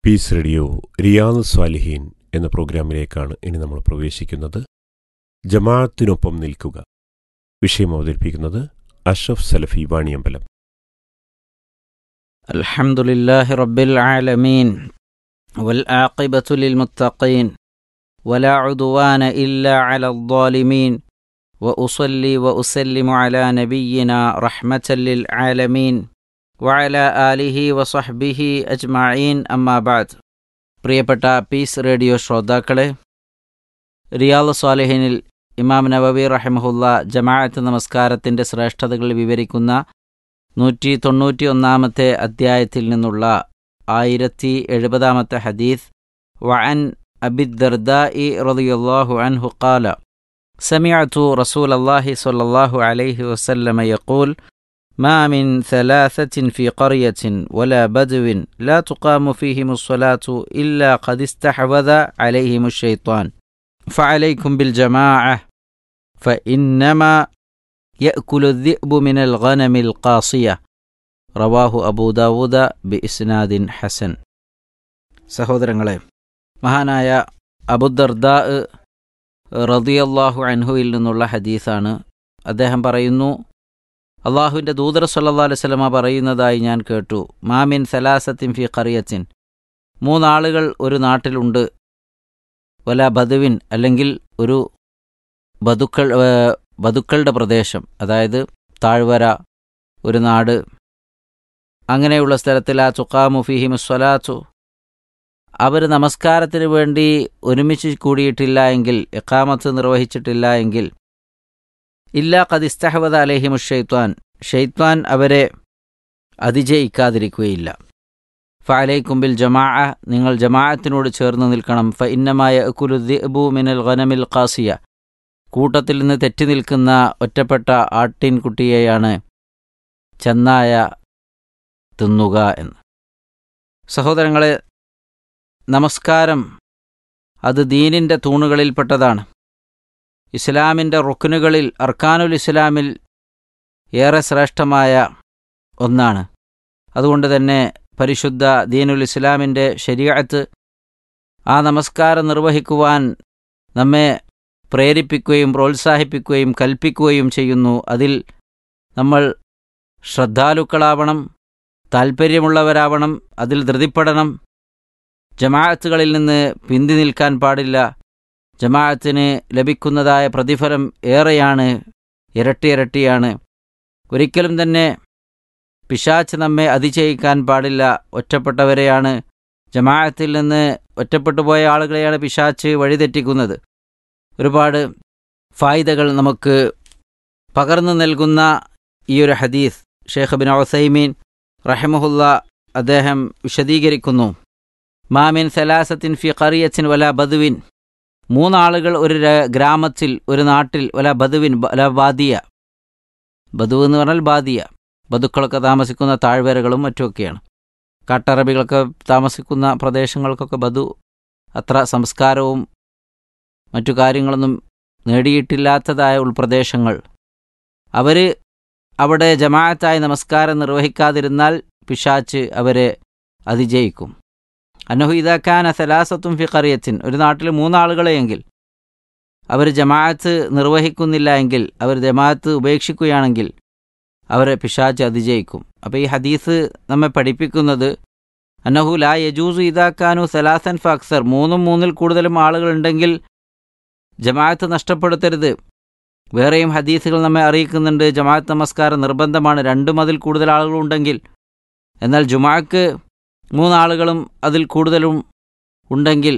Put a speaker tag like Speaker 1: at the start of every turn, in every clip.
Speaker 1: piece radio Riyadh സ്വാലിഹീൻ എന്ന പ്രോഗ്രാമിലേക്കാണ് ഇനി നമ്മൾ പ്രവേശിക്കുന്നത് ജമാഅത്തിനൊപ്പം നിൽക്കുക വിഷയം അവതരിപ്പിക്കുന്നത് അഷ്റഫ് സലഫി വാണിയമ്പലം
Speaker 2: الحمد لله رب العالمين والعاقبة للمتقين ولا عدوان إلا على الظالمين وأصلي وأسلم على نبينا رحمة للعالمين وعلى آله وصحبه أجمعين أما بعد പ്രിയപ്പെട്ട പീസ് റേഡിയോ ശ്രോതാക്കളെ റിയാദ് സ്വാലിഹിനിൽ ഇമാം നവവി റഹിമഹുല്ല ജമാഅത്ത് നമസ്കാരത്തിൻ്റെ ശ്രേഷ്ഠതകൾ വിവരിക്കുന്ന നൂറ്റി തൊണ്ണൂറ്റി ഒന്നാമത്തെ അധ്യായത്തിൽ നിന്നുള്ള ആയിരത്തി എഴുപതാമത്തെ ഹദീസ് വഅൻ അബിദ്ദർദാഇ റളിയല്ലാഹു അൻഹു ഖാല سمعت رسول الله صلى الله عليه وسلم يقول ما من ثلاثة في قرية ولا بدو لا تقام فيهم الصلاة إلا قد استحوذ عليهم الشيطان فعليكم بالجماعة فإنما يأكل الذئب من الغنم القاصية റവാഹു അബൂദാവൂദ ബി ഇസ്നാദിൻ ഹസൻ സഹോദരങ്ങളെ മഹാനായ അബുദർദാ റദിയല്ലാഹു അൻഹുവിൽ നിന്നുള്ള ഹദീസാണ് അദ്ദേഹം പറയുന്നു അള്ളാഹുവിൻ്റെ ദൂതർ സല്ലാ അലുസലമ പറയുന്നതായി ഞാൻ കേട്ടു മാമിൻ സലാസത്തിൻ ഫി ഖറിയത്തിൻ മൂന്നാളുകൾ ഒരു നാട്ടിലുണ്ട് വല ബദുവിൻ അല്ലെങ്കിൽ ഒരു ബതുക്കൾ ബതുക്കളുടെ പ്രദേശം അതായത് താഴ്വര ഒരു നാട് അങ്ങനെയുള്ള സ്ഥലത്തിൽ ആ ചുക്കാമു ഫിഹിം സ്വലാത്തു അവർ നമസ്കാരത്തിന് വേണ്ടി ഒരുമിച്ച് കൂടിയിട്ടില്ല എങ്കിൽ എക്കാമത്ത് നിർവഹിച്ചിട്ടില്ല എങ്കിൽ ഇല്ലാ കദിസ്തഹവദ അലഹിമു ഷെയ്ത്വാൻ ഷെയ്ത്വാൻ അവരെ അതിജയിക്കാതിരിക്കുകയില്ല ഫഅലൈക്കുംബിൽ ജമാ നിങ്ങൾ ജമാഅത്തിനോട് ചേർന്ന് നിൽക്കണം ഫ ഇന്നമായ കുലുദ്ബു മിനൽ ഖനമിൽ ഖാസിയ കൂട്ടത്തിൽ നിന്ന് തെറ്റി നിൽക്കുന്ന ഒറ്റപ്പെട്ട ആട്ടിൻകുട്ടിയെയാണ് ചെന്നായ തിന്നുക എന്ന് സഹോദരങ്ങളെ നമസ്കാരം അത് ദീനിൻ്റെ തൂണുകളിൽപ്പെട്ടതാണ് ഇസ്ലാമിൻ്റെ റുക്കുനുകളിൽ അർക്കാനുൽ ഇസ്ലാമിൽ ഏറെ ശ്രേഷ്ഠമായ ഒന്നാണ് അതുകൊണ്ട് തന്നെ പരിശുദ്ധ ദീനുൽ ഇസ്ലാമിൻ്റെ ശരീഅത്ത് ആ നമസ്കാരം നിർവഹിക്കുവാൻ നമ്മെ പ്രേരിപ്പിക്കുകയും പ്രോത്സാഹിപ്പിക്കുകയും കൽപ്പിക്കുകയും ചെയ്യുന്നു അതിൽ നമ്മൾ ശ്രദ്ധാലുക്കളാവണം താൽപ്പര്യമുള്ളവരാവണം അതിൽ ധൃതിപ്പെടണം ജമാഅത്തുകളിൽ നിന്ന് പിന്തി നിൽക്കാൻ പാടില്ല ജമാഅത്തിന് ലഭിക്കുന്നതായ പ്രതിഫലം ഏറെയാണ് ഇരട്ടി ഇരട്ടിയാണ് ഒരിക്കലും തന്നെ പിശാച്ച് നമ്മെ അതിജയിക്കാൻ പാടില്ല ഒറ്റപ്പെട്ടവരെയാണ് ജമാഅത്തിൽ നിന്ന് ഒറ്റപ്പെട്ടു പോയ ആളുകളെയാണ് പിശാച്ച് വഴിതെറ്റിക്കുന്നത് ഒരുപാട് ഫായിദകൾ നമുക്ക് പകർന്നു നൽകുന്ന ഈ ഒരു ഹദീസ് ഷേഖ് ബിൻ ഒസൈമീൻ റഹമുല്ല അദ്ദേഹം വിശദീകരിക്കുന്നു മാമിൻ സലാസത്തിൻ ഫി ഖറിയത്തിൻ വല ബദുവിൻ മൂന്നാളുകൾ ഒരു ഗ്രാമത്തിൽ ഒരു നാട്ടിൽ വല ബദുവിൻ വല ബാദിയ ബദു എന്ന് പറഞ്ഞാൽ ബാദിയ ബദുക്കളൊക്കെ താമസിക്കുന്ന താഴ്വരകളും മറ്റുമൊക്കെയാണ് കാട്ടറബികളൊക്കെ താമസിക്കുന്ന പ്രദേശങ്ങൾക്കൊക്കെ ബദു അത്ര സംസ്കാരവും മറ്റു കാര്യങ്ങളൊന്നും നേടിയിട്ടില്ലാത്തതായ ഉൾപ്രദേശങ്ങൾ അവർ അവിടെ ജമാഅത്തായി നമസ്കാരം നിർവഹിക്കാതിരുന്നാൽ പിശാച്ച് അവരെ അതിജയിക്കും അന്നഹു ഇതാക്കാൻ സലാസത്തും ഫി കറിയത്തിൻ ഒരു നാട്ടിൽ മൂന്നാളുകളെയെങ്കിൽ അവർ ജമാഅത്ത് നിർവഹിക്കുന്നില്ല എങ്കിൽ അവർ ജമാഅത്ത് ഉപേക്ഷിക്കുകയാണെങ്കിൽ അവരെ പിശാച്ച് അതിജയിക്കും അപ്പോൾ ഈ ഹദീസ് നമ്മെ പഠിപ്പിക്കുന്നത് അന്നഹു ലാ യജൂസു ഇതാക്കാനു സലാസൻ ഫക്സർ മൂന്നും മൂന്നിൽ കൂടുതലും ആളുകളുണ്ടെങ്കിൽ ജമാഅത്ത് നഷ്ടപ്പെടുത്തരുത് വേറെയും ഹദീസുകൾ നമ്മെ അറിയിക്കുന്നുണ്ട് ജമാഅത്ത് നമസ്കാരം നിർബന്ധമാണ് രണ്ടും അതിൽ കൂടുതൽ ആളുകളുണ്ടെങ്കിൽ എന്നാൽ ജുമാക്ക് മൂന്നാളുകളും അതിൽ കൂടുതലും ഉണ്ടെങ്കിൽ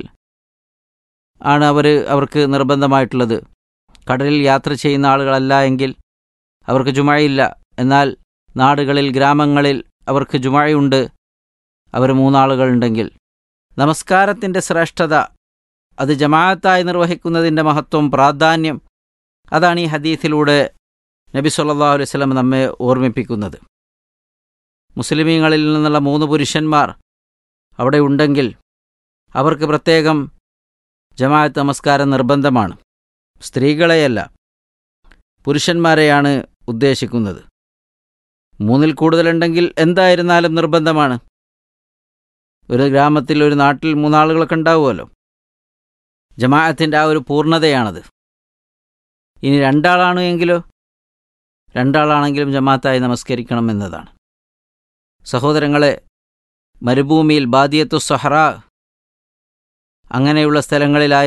Speaker 2: ആണ് അവർ അവർക്ക് നിർബന്ധമായിട്ടുള്ളത് കടലിൽ യാത്ര ചെയ്യുന്ന ആളുകളല്ല എങ്കിൽ അവർക്ക് ജുമഴയില്ല എന്നാൽ നാടുകളിൽ ഗ്രാമങ്ങളിൽ അവർക്ക് ജുമഴയുണ്ട് അവർ മൂന്നാളുകളുണ്ടെങ്കിൽ നമസ്കാരത്തിൻ്റെ ശ്രേഷ്ഠത അത് ജമാഅത്തായി നിർവഹിക്കുന്നതിൻ്റെ മഹത്വം പ്രാധാന്യം അതാണ് ഈ ഹദീസിലൂടെ നബി സല്ലാ അലൈഹി സ്വലം നമ്മെ ഓർമ്മിപ്പിക്കുന്നത് മുസ്ലിമീങ്ങളിൽ നിന്നുള്ള മൂന്ന് പുരുഷന്മാർ അവിടെ ഉണ്ടെങ്കിൽ അവർക്ക് പ്രത്യേകം ജമാഅത്ത് നമസ്കാരം നിർബന്ധമാണ് സ്ത്രീകളെയല്ല പുരുഷന്മാരെയാണ് ഉദ്ദേശിക്കുന്നത് മൂന്നിൽ കൂടുതലുണ്ടെങ്കിൽ എന്തായിരുന്നാലും നിർബന്ധമാണ് ഒരു ഗ്രാമത്തിൽ ഒരു നാട്ടിൽ മൂന്നാളുകളൊക്കെ ഉണ്ടാവുമല്ലോ ജമാഅത്തിൻ്റെ ആ ഒരു പൂർണ്ണതയാണത് ഇനി രണ്ടാളാണ് എങ്കിലോ രണ്ടാളാണെങ്കിലും ജമാഅത്തായി നമസ്കരിക്കണം എന്നതാണ് സഹോദരങ്ങളെ മരുഭൂമിയിൽ ബാദിയത്തു സഹറ അങ്ങനെയുള്ള സ്ഥലങ്ങളിലായി